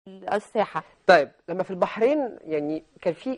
الساحه طيب لما في البحرين يعني كان في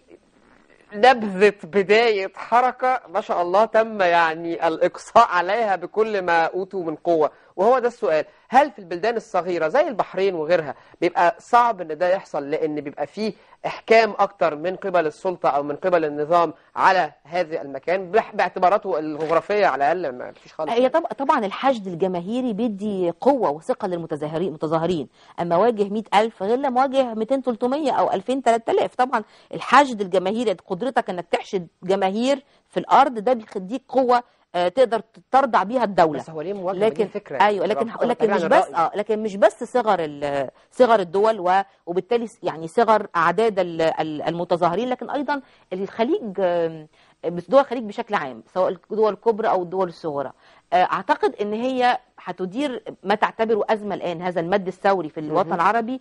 نبذة بداية حركة ما شاء الله تم يعني الإقصاء عليها بكل ما أوتوا من قوة وهو ده السؤال هل في البلدان الصغيرة زي البحرين وغيرها بيبقى صعب ان ده يحصل لان بيبقى فيه احكام اكتر من قبل السلطة او من قبل النظام على هذا المكان بح- باعتباراته الجغرافية على الاقل ما فيش خالص هي طب طبعا الحشد الجماهيري بيدي قوه وثقه للمتظاهرين المتظاهرين اما واجه 100000 غير لما واجه 200 300 او 2000 3000 طبعا الحشد الجماهيري قدرتك انك تحشد جماهير في الارض ده بيديك قوه آه، تقدر ترضع بيها الدوله بس هو ليه مواجهة لكن لكن فكرة ايوه لكن ربطها لكن بعيد مش عن بس الرأي. اه لكن مش بس صغر ال- صغر الدول و- وبالتالي س- يعني صغر اعداد ال- ال- المتظاهرين لكن ايضا الخليج آم، بس دول الخليج بشكل عام سواء الدول الكبرى او الدول الصغرى آه، اعتقد ان هي هتدير ما تعتبره ازمه الان هذا المد الثوري في الوطن مهم. العربي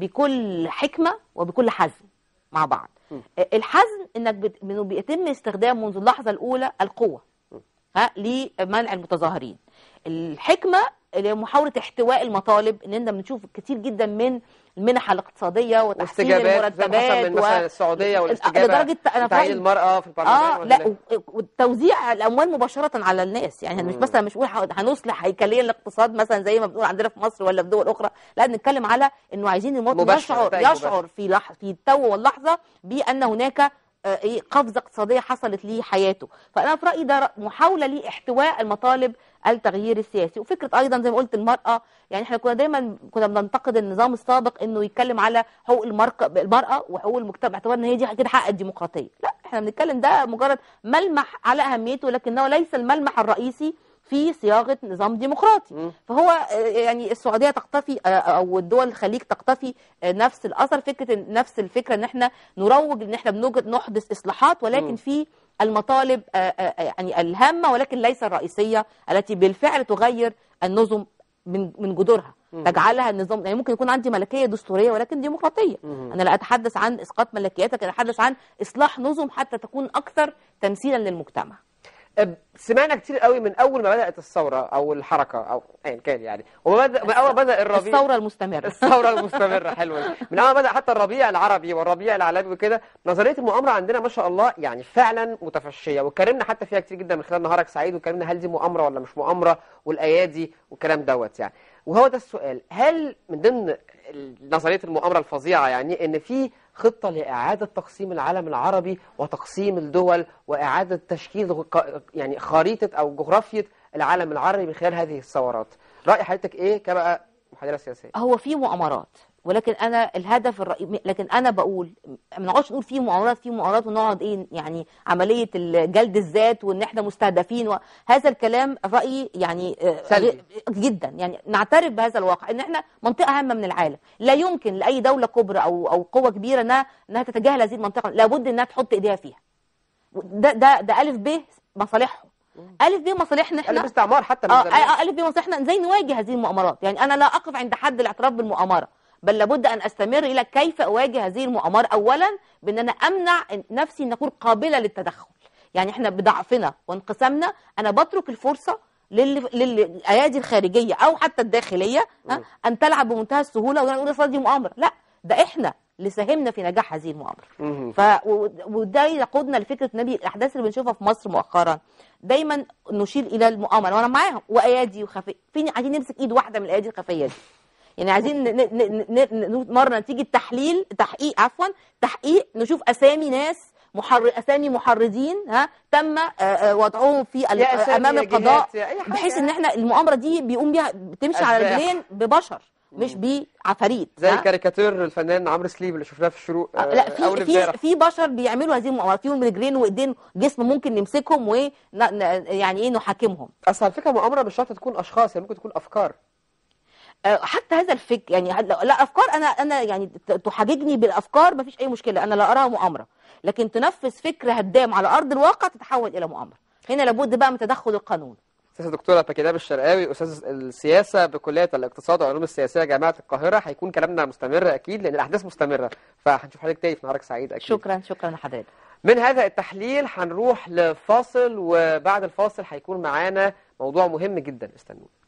بكل حكمه وبكل حزم مع بعض مم. آه، الحزم انك بت- إنه بيتم استخدام منذ اللحظه الاولى القوه ها لمنع المتظاهرين الحكمه اللي هي محاوله احتواء المطالب ان احنا بنشوف كتير جدا من المنح الاقتصاديه وتحسين واستجابات زي ما حصل المرتبات من مثلا السعودية والاستجابة لدرجه انا في تعيين رأيي- المرأة في البرلمان اه ولا لا و- وتوزيع الاموال مباشره على الناس يعني مش مم. مثلا مش بنقول هنصلح هيكليا الاقتصاد مثلا زي ما بنقول عندنا في مصر ولا في دول اخرى لا بنتكلم على انه عايزين المواطن مباشر، يشعر نتائج يشعر في لح في التو واللحظه بان هناك آه، ايه قفزه اقتصاديه حصلت ليه حياته فانا في رايي ده محاوله لاحتواء المطالب التغيير السياسي وفكره ايضا زي ما قلت المراه يعني احنا كنا دايما كنا بننتقد النظام السابق انه يتكلم على حقوق المرأة المراه وحقوق المجتمع باعتبار ان هي دي كده حق الديمقراطيه لا احنا بنتكلم ده مجرد ملمح على اهميته لكنه ليس الملمح الرئيسي في صياغه نظام ديمقراطي مم. فهو آه، يعني السعوديه تقتفي آه، او الدول الخليج تقتفي آه، نفس الاثر فكره إن- نفس الفكره ان احنا نروج ان احنا بنوجد نحدث اصلاحات ولكن مم. في المطالب آه، آه، يعني الهامه ولكن ليس الرئيسيه التي بالفعل تغير النظم من من جذورها مم. تجعلها النظام يعني ممكن يكون عندي ملكيه دستوريه ولكن ديمقراطيه مم. انا لا اتحدث عن اسقاط ملكيات لكن اتحدث عن اصلاح نظم حتى تكون اكثر تمثيلا للمجتمع أب- سمعنا كتير قوي من اول ما بدات الثوره او الحركه او ايا كان يعني وما بدا من اول ما بدا الربيع الثوره المستمره الثوره المستمره حلوه دي. من اول ما بدا حتى الربيع العربي والربيع العالمي وكده نظريه المؤامره عندنا ما شاء الله يعني فعلا متفشيه واتكلمنا حتى فيها كتير جدا من خلال نهارك سعيد واتكلمنا هل دي مؤامره ولا مش مؤامره والايادي والكلام دوت يعني وهو ده السؤال هل من ضمن نظريه المؤامره الفظيعه يعني ان في خطه لاعاده تقسيم العالم العربي وتقسيم الدول واعاده تشكيل غ- يعني خريطه او جغرافيه العالم العربي من خلال هذه الثورات راي حضرتك ايه كبقى محلله سياسيه هو في مؤامرات ولكن انا الهدف الرئيسي لكن انا بقول ما نقعدش نقول في مؤامرات في مؤامرات ونقعد ايه يعني عمليه ال- جلد الذات وان احنا مستهدفين وهذا الكلام رايي يعني آه، سلبي. غير- جدا يعني نعترف بهذا الواقع ان احنا منطقه هامه من العالم لا يمكن لاي دوله كبرى او او قوه كبيره انها انها تتجاهل هذه المنطقه لابد انها تحط ايديها فيها ده ده ده الف ب مصالحهم الف ب مصالحنا قال احنا باستعمار حتى من اه زمان آه، الف ب مصالحنا ازاي نواجه هذه المؤامرات يعني انا لا اقف عند حد الاعتراف بالمؤامره بل لابد ان استمر الى كيف اواجه هذه المؤامره اولا بان انا امنع نفسي ان اكون قابله للتدخل يعني احنا بضعفنا وانقسامنا انا بترك الفرصه لل- للايادي الخارجيه او حتى الداخليه ها، ان تلعب بمنتهى السهوله ونقول أصل دي مؤامره لا ده احنا اللي ساهمنا في نجاح هذه المؤامره مهم. ف و- وده يقودنا لفكره نبي الاحداث اللي بنشوفها في مصر مؤخرا دايما نشير الى المؤامره وانا معاهم وايادي وخفيه فين عايزين نمسك ايد واحده من الايادي الخفيه دي يعني عايزين ن- ن- ن- ن- مره نتيجه تحليل تحقيق عفوا تحقيق نشوف اسامي ناس محر اسامي محرضين ها تم آه، آه، وضعهم في ال- يا أسامي امام يا القضاء جهات يا أي حاجة. بحيث ان احنا المؤامره دي بيقوم بيها بتمشي على أشباح. رجلين ببشر مش بعفاريت زي ها؟ كاريكاتير الفنان عمرو سليم اللي شفناه في الشروق آه، لا آه، اول في في امبارح في بشر بيعملوا هذه المؤامرات فيهم رجلين وايدين جسم ممكن نمسكهم و يعني ايه نحاكمهم اصل على فكره مؤامره مش شرط تكون اشخاص يعني ممكن تكون افكار آه، حتى هذا الفكر يعني هل- لا افكار انا انا يعني ت- تحججني بالافكار ما فيش اي مشكله انا لا اراها مؤامره لكن تنفذ فكر هدام على ارض الواقع تتحول الى مؤامره هنا لابد بقى من تدخل القانون استاذ الدكتوره باكيناب الشرقاوي استاذ السياسه بكليه الاقتصاد والعلوم السياسيه جامعه القاهره هيكون كلامنا مستمر اكيد لان الاحداث مستمره فهنشوف حضرتك تاني في نهارك سعيد اكيد شكرا شكرا لحضرتك من هذا التحليل هنروح لفاصل وبعد الفاصل هيكون معانا موضوع مهم جدا استنونا